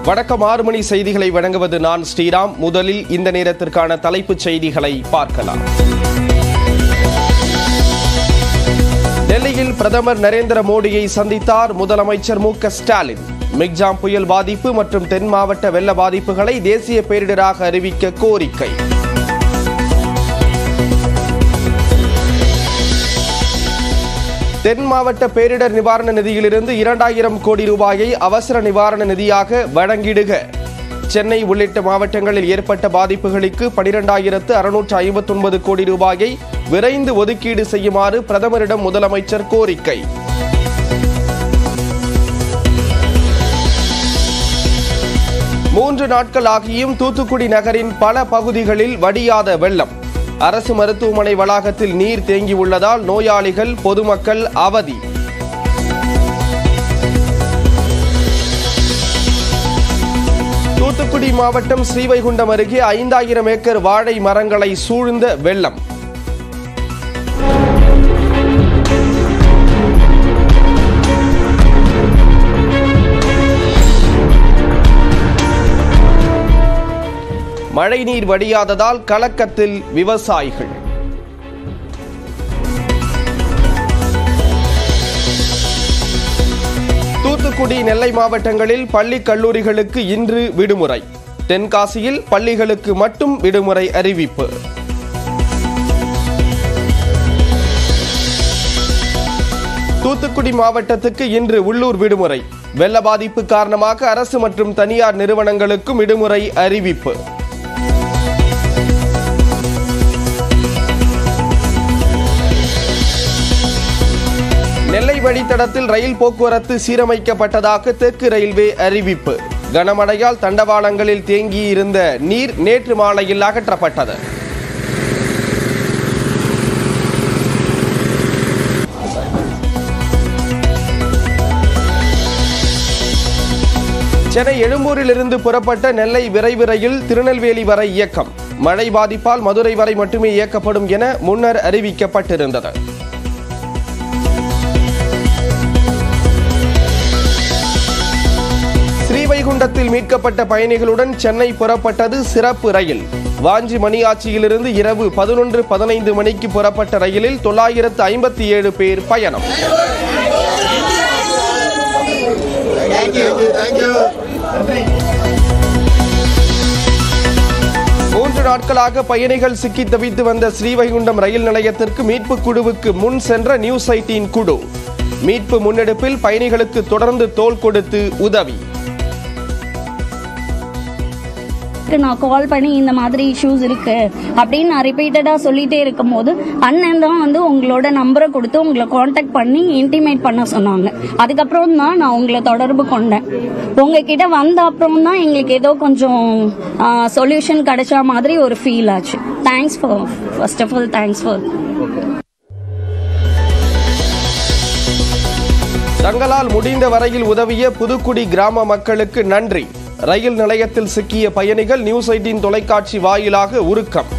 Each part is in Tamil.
வணக்கம் ஆறு மணி செய்திகளை வழங்குவது நான் ஸ்ரீராம் முதலில் இந்த நேரத்திற்கான தலைப்புச் செய்திகளை பார்க்கலாம் டெல்லியில் பிரதமர் நரேந்திர மோடியை சந்தித்தார் முதலமைச்சர் மு க ஸ்டாலின் மிக்ஜாம் புயல் பாதிப்பு மற்றும் தென் மாவட்ட வெள்ள பாதிப்புகளை தேசிய பேரிடராக அறிவிக்க கோரிக்கை தென் மாவட்ட பேரிடர் நிவாரண நிதியிலிருந்து இரண்டாயிரம் கோடி ரூபாயை அவசர நிவாரண நிதியாக வழங்கிடுக சென்னை உள்ளிட்ட மாவட்டங்களில் ஏற்பட்ட பாதிப்புகளுக்கு பனிரெண்டாயிரத்து அறுநூற்று ஐம்பத்தொன்பது கோடி ரூபாயை விரைந்து ஒதுக்கீடு செய்யுமாறு பிரதமரிடம் முதலமைச்சர் கோரிக்கை மூன்று நாட்கள் ஆகியும் தூத்துக்குடி நகரின் பல பகுதிகளில் வடியாத வெள்ளம் அரசு மருத்துவமனை வளாகத்தில் நீர் தேங்கியுள்ளதால் நோயாளிகள் பொதுமக்கள் அவதி தூத்துக்குடி மாவட்டம் ஸ்ரீவைகுண்டம் அருகே ஐந்தாயிரம் ஏக்கர் வாழை மரங்களை சூழ்ந்த வெள்ளம் மழைநீர் வடியாததால் கலக்கத்தில் விவசாயிகள் தூத்துக்குடி நெல்லை மாவட்டங்களில் பள்ளி கல்லூரிகளுக்கு இன்று விடுமுறை தென்காசியில் பள்ளிகளுக்கு மட்டும் விடுமுறை அறிவிப்பு தூத்துக்குடி மாவட்டத்துக்கு இன்று உள்ளூர் விடுமுறை வெள்ள பாதிப்பு காரணமாக அரசு மற்றும் தனியார் நிறுவனங்களுக்கும் விடுமுறை அறிவிப்பு நெல்லை வழித்தடத்தில் ரயில் போக்குவரத்து சீரமைக்கப்பட்டதாக தெற்கு ரயில்வே அறிவிப்பு கனமழையால் தண்டவாளங்களில் தேங்கியிருந்த நீர் நேற்று மாலையில் அகற்றப்பட்டது சென்னை எழும்பூரிலிருந்து புறப்பட்ட நெல்லை விரைவு ரயில் திருநெல்வேலி வரை இயக்கம் மழை பாதிப்பால் மதுரை வரை மட்டுமே இயக்கப்படும் என முன்னர் அறிவிக்கப்பட்டிருந்தது ஸ்ரீவைகுண்டத்தில் மீட்கப்பட்ட பயணிகளுடன் சென்னை புறப்பட்டது சிறப்பு ரயில் வாஞ்சி மணியாச்சியிலிருந்து இரவு பதினொன்று பதினைந்து மணிக்கு புறப்பட்ட ரயிலில் தொள்ளாயிரத்து ஐம்பத்தி ஏழு பேர் பயணம் மூன்று நாட்களாக பயணிகள் சிக்கி தவித்து வந்த ஸ்ரீவைகுண்டம் ரயில் நிலையத்திற்கு மீட்பு குழுவுக்கு முன் சென்ற நியூஸ் எயிட்டீன் குழு மீட்பு முன்னெடுப்பில் பயணிகளுக்கு தொடர்ந்து தோள் கொடுத்து உதவி நான் கால் பண்ணி இந்த மாதிரி இஷ்யூஸ் இருக்கு அப்படின்னு நான் ரிப்பீட்டடாக சொல்லிட்டே இருக்கும்போது அண்ணன் தான் வந்து உங்களோட நம்பரை கொடுத்து உங்களை காண்டாக்ட் பண்ணி இன்டிமேட் பண்ண சொன்னாங்க அதுக்கப்புறம் தான் நான் உங்களை தொடர்பு கொண்டேன் உங்ககிட்ட வந்த அப்புறம் தான் எங்களுக்கு ஏதோ கொஞ்சம் சொல்யூஷன் கிடைச்ச மாதிரி ஒரு ஃபீல் ஆச்சு thanks for first of all thanks for தங்களால் முடிந்த வரையில் உதவிய புதுக்குடி கிராம மக்களுக்கு நன்றி ரயில் நிலையத்தில் சிக்கிய பயணிகள் நியூஸ் எயிட்டீன் தொலைக்காட்சி வாயிலாக உருக்கம்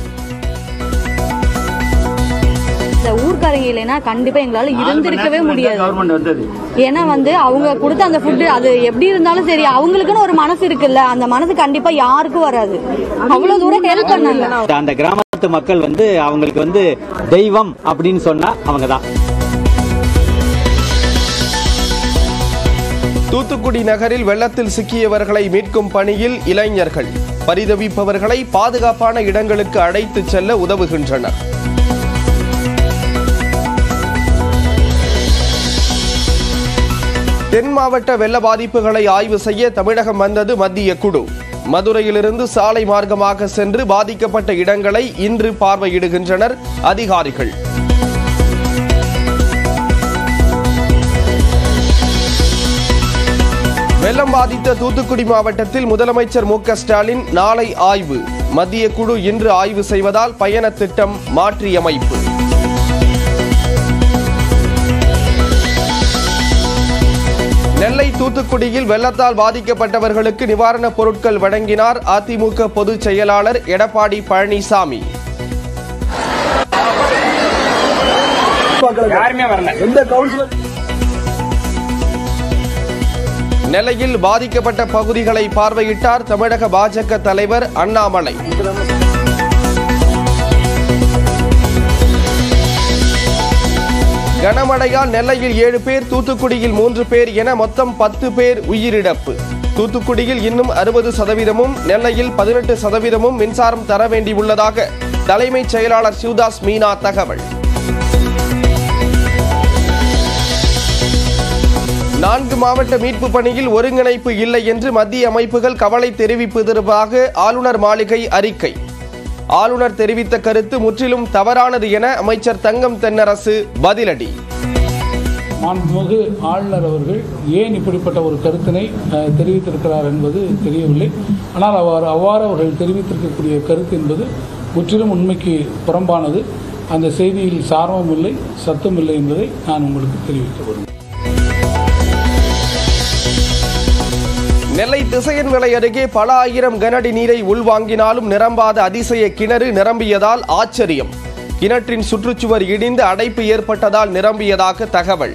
இந்த ஊர்க்காரங்க இல்லைன்னா கண்டிப்பா எங்களால இருந்திருக்கவே முடியாது கவர்மெண்ட் வந்தது ஏன்னா வந்து அவங்க கொடுத்த அந்த ஃபுட்டு அது எப்படி இருந்தாலும் சரி அவங்களுக்குன்னு ஒரு மனசு இருக்குல்ல அந்த மனசு கண்டிப்பா யாருக்கும் வராது அவ்வளவு தூரம் ஹெல்ப் பண்ணாங்க அந்த கிராமத்து மக்கள் வந்து அவங்களுக்கு வந்து தெய்வம் அப்படின்னு சொன்னா அவங்க தான் தூத்துக்குடி நகரில் வெள்ளத்தில் சிக்கியவர்களை மீட்கும் பணியில் இளைஞர்கள் பரிதவிப்பவர்களை பாதுகாப்பான இடங்களுக்கு அழைத்துச் செல்ல உதவுகின்றனர் தென் மாவட்ட வெள்ள பாதிப்புகளை ஆய்வு செய்ய தமிழகம் வந்தது மத்திய குழு மதுரையிலிருந்து சாலை மார்க்கமாக சென்று பாதிக்கப்பட்ட இடங்களை இன்று பார்வையிடுகின்றனர் அதிகாரிகள் வெள்ளம் பாதித்த தூத்துக்குடி மாவட்டத்தில் முதலமைச்சர் மு க ஸ்டாலின் நாளை ஆய்வு மத்திய குழு இன்று ஆய்வு செய்வதால் பயண திட்டம் மாற்றியமைப்பு நெல்லை தூத்துக்குடியில் வெள்ளத்தால் பாதிக்கப்பட்டவர்களுக்கு நிவாரணப் பொருட்கள் வழங்கினார் அதிமுக பொதுச் செயலாளர் எடப்பாடி பழனிசாமி யாருமே வரல எந்த கவுன்சிலர் நெல்லையில் பாதிக்கப்பட்ட பகுதிகளை பார்வையிட்டார் தமிழக பாஜக தலைவர் அண்ணாமலை கனமழையால் நெல்லையில் ஏழு பேர் தூத்துக்குடியில் மூன்று பேர் என மொத்தம் பத்து பேர் உயிரிழப்பு தூத்துக்குடியில் இன்னும் அறுபது சதவீதமும் நெல்லையில் பதினெட்டு சதவீதமும் மின்சாரம் தர வேண்டியுள்ளதாக தலைமைச் செயலாளர் சிவதாஸ் மீனா தகவல் நான்கு மாவட்ட மீட்பு பணியில் ஒருங்கிணைப்பு இல்லை என்று மத்திய அமைப்புகள் கவலை தெரிவிப்பதற்காக ஆளுநர் மாளிகை அறிக்கை ஆளுநர் தெரிவித்த கருத்து முற்றிலும் தவறானது என அமைச்சர் தங்கம் தென்னரசு பதிலடி மாண்புமிகு ஆளுநர் அவர்கள் ஏன் இப்படிப்பட்ட ஒரு கருத்தினை அஹ், தெரிவித்திருக்கிறார் என்பது தெரியவில்லை ஆனால் அவ்வாறு அவ்வாறு அவர்கள் தெரிவித்திருக்கக்கூடிய கருத்து என்பது முற்றிலும் உண்மைக்கு புறம்பானது அந்த செய்தியில் சாரமும் இல்லை சத்தும் இல்லை என்பதை நான் உங்களுக்கு தெரிவிக்க விரும்புகிறேன் நெல்லை திசையன்விளை அருகே பல ஆயிரம் கனஅடி நீரை உள்வாங்கினாலும் நிரம்பாத அதிசய கிணறு நிரம்பியதால் ஆச்சரியம் கிணற்றின் சுற்றுச்சுவர் இடிந்து அடைப்பு ஏற்பட்டதால் நிரம்பியதாக தகவல்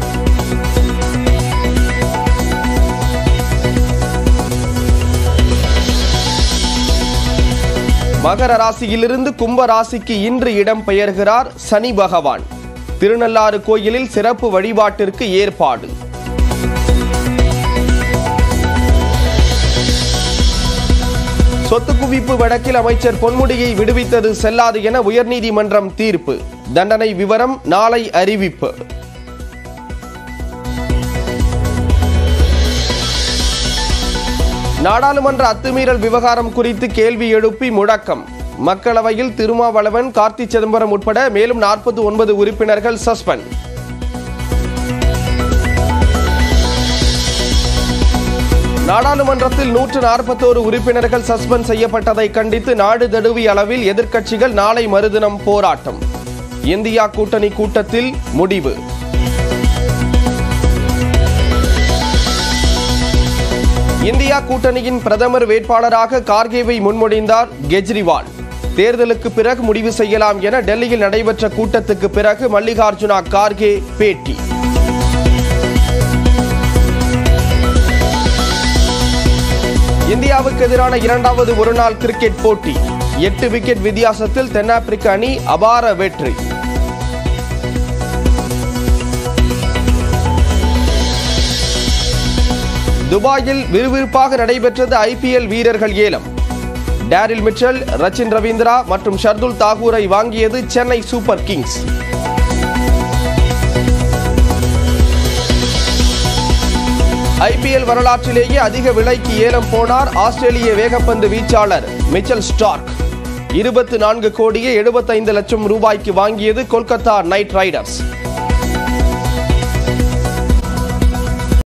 மகர ராசியிலிருந்து கும்ப ராசிக்கு இன்று இடம் பெயர்கிறார் சனி பகவான் திருநள்ளாறு கோயிலில் சிறப்பு வழிபாட்டிற்கு ஏற்பாடு சொத்து குவிப்பு வழக்கில் அமைச்சர் பொன்முடியை விடுவித்தது செல்லாது என உயர்நீதிமன்றம் தீர்ப்பு தண்டனை விவரம் நாளை அறிவிப்பு நாடாளுமன்ற அத்துமீறல் விவகாரம் குறித்து கேள்வி எழுப்பி முழக்கம் மக்களவையில் திருமாவளவன் கார்த்தி சிதம்பரம் உட்பட மேலும் நாற்பத்தி ஒன்பது உறுப்பினர்கள் சஸ்பெண்ட் நாடாளுமன்றத்தில் நூற்று நாற்பத்தோரு உறுப்பினர்கள் சஸ்பெண்ட் செய்யப்பட்டதை கண்டித்து நாடு தழுவிய அளவில் எதிர்க்கட்சிகள் நாளை மறுதினம் போராட்டம் இந்தியா கூட்டணி கூட்டத்தில் முடிவு இந்தியா கூட்டணியின் பிரதமர் வேட்பாளராக கார்கேவை முன்மொழிந்தார் கெஜ்ரிவால் தேர்தலுக்கு பிறகு முடிவு செய்யலாம் என டெல்லியில் நடைபெற்ற கூட்டத்துக்கு பிறகு மல்லிகார்ஜுனா கார்கே பேட்டி இந்தியாவுக்கு எதிரான இரண்டாவது ஒருநாள் கிரிக்கெட் போட்டி எட்டு விக்கெட் வித்தியாசத்தில் தென்னாப்பிரிக்க அணி அபார வெற்றி துபாயில் விறுவிறுப்பாக நடைபெற்றது ஐபிஎல் வீரர்கள் ஏலம் டேரில் மிச்சல் ரச்சின் ரவீந்திரா மற்றும் ஷர்துல் தாகூரை வாங்கியது சென்னை சூப்பர் கிங்ஸ் ஐபிஎல் வரலாற்றிலேயே அதிக விலைக்கு ஏலம் போனார் ஆஸ்திரேலிய வேகப்பந்து வீச்சாளர் மிச்சல் ஸ்டார்க் இருபத்து நான்கு கோடியே எழுபத்தைந்து லட்சம் ரூபாய்க்கு வாங்கியது கொல்கத்தா நைட் ரைடர்ஸ்